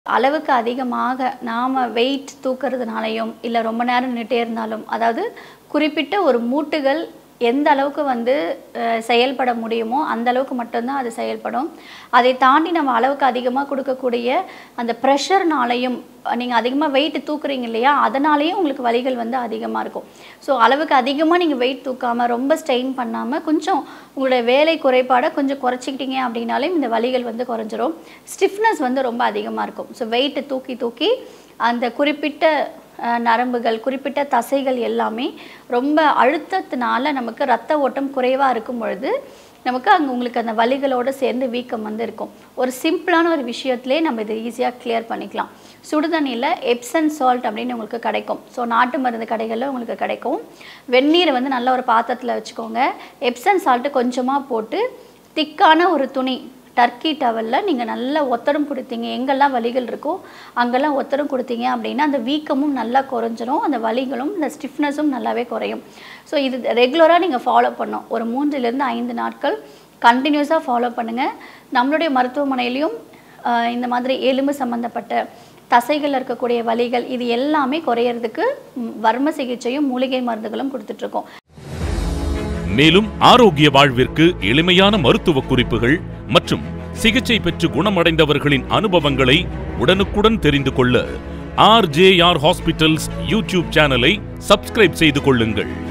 அளவுக்கு அதிகமாக நாம் வெயிட் தூக்குறதுனாலையும் இல்லை ரொம்ப நேரம் நின்றுட்டே இருந்தாலும் அதாவது குறிப்பிட்ட ஒரு மூட்டுகள் எந்த அளவுக்கு வந்து அஹ், செயல்பட முடியுமோ அந்த அளவுக்கு மட்டும்தான் அது செயல்படும் அதை தாண்டி நம்ம அளவுக்கு அதிகமாக கொடுக்கக்கூடிய அந்த ப்ரெஷர்னாலையும் நீங்கள் அதிகமாக வெயிட் தூக்குறீங்க இல்லையா அதனாலேயும் உங்களுக்கு வலிகள் வந்து அதிகமாக இருக்கும் ஸோ அளவுக்கு அதிகமாக நீங்கள் வெயிட் தூக்காமல் ரொம்ப ஸ்ட்ரெயின் பண்ணாமல் கொஞ்சம் உங்களுடைய வேலை குறைபாடை கொஞ்சம் குறைச்சிக்கிட்டீங்க அப்படின்னாலே இந்த வலிகள் வந்து குறைஞ்சிரும் ஸ்டிஃப்னஸ் வந்து ரொம்ப அதிகமாக இருக்கும் ஸோ வெயிட்டை தூக்கி தூக்கி அந்த குறிப்பிட்ட அஹ், நரம்புகள் குறிப்பிட்ட தசைகள் எல்லாமே ரொம்ப அழுத்தத்தினால நமக்கு ரத்த ஓட்டம் குறைவாக இருக்கும் பொழுது நமக்கு அங்கே உங்களுக்கு அந்த வலிகளோடு சேர்ந்து வீக்கம் வந்து இருக்கும் ஒரு சிம்பிளான ஒரு விஷயத்திலே நம்ம இதை ஈஸியாக கிளியர் பண்ணிக்கலாம் சுடுதண்ணியில் எப்சன் சால்ட் அப்படின்னு உங்களுக்கு கிடைக்கும் ஸோ நாட்டு மருந்து கடைகளில் உங்களுக்கு கிடைக்கும் வெந்நீரை வந்து நல்ல ஒரு பாத்திரத்தில் வச்சுக்கோங்க எப்சன் சால்ட்டு கொஞ்சமாக போட்டு திக்கான ஒரு துணி டர்க்கி டவலில் நீங்கள் நல்லா ஒத்தடம் கொடுத்தீங்க எங்கெல்லாம் வலிகள் இருக்கோ அங்கெல்லாம் ஒத்தடம் கொடுத்தீங்க அப்படின்னா அந்த வீக்கமும் நல்லா குறைஞ்சிரும் அந்த வலிகளும் இந்த ஸ்டிஃப்னஸும் நல்லாவே குறையும் ஸோ இது ரெகுலராக நீங்கள் ஃபாலோ பண்ணணும் ஒரு மூன்றிலிருந்து ஐந்து நாட்கள் கண்டினியூஸாக ஃபாலோ பண்ணுங்கள் நம்மளுடைய மருத்துவமனையிலையும் ஆஹ், இந்த மாதிரி எலும்பு சம்மந்தப்பட்ட தசைகள் இருக்கக்கூடிய வலிகள் இது எல்லாமே குறையிறதுக்கு ம், வர்ம சிகிச்சையும் மூலிகை மருந்துகளும் கொடுத்துட்ருக்கோம் மேலும் ஆரோக்கிய வாழ்விற்கு எளிமையான மருத்துவ குறிப்புகள் மற்றும் சிகிச்சை பெற்று குணமடைந்தவர்களின் அனுபவங்களை உடனுக்குடன் தெரிந்து கொள்ள ஆர்ஜேஆர் ஹாஸ்பிட்டல்ஸ் யூடியூப் சேனலை சப்ஸ்கிரைப் செய்து கொள்ளுங்கள்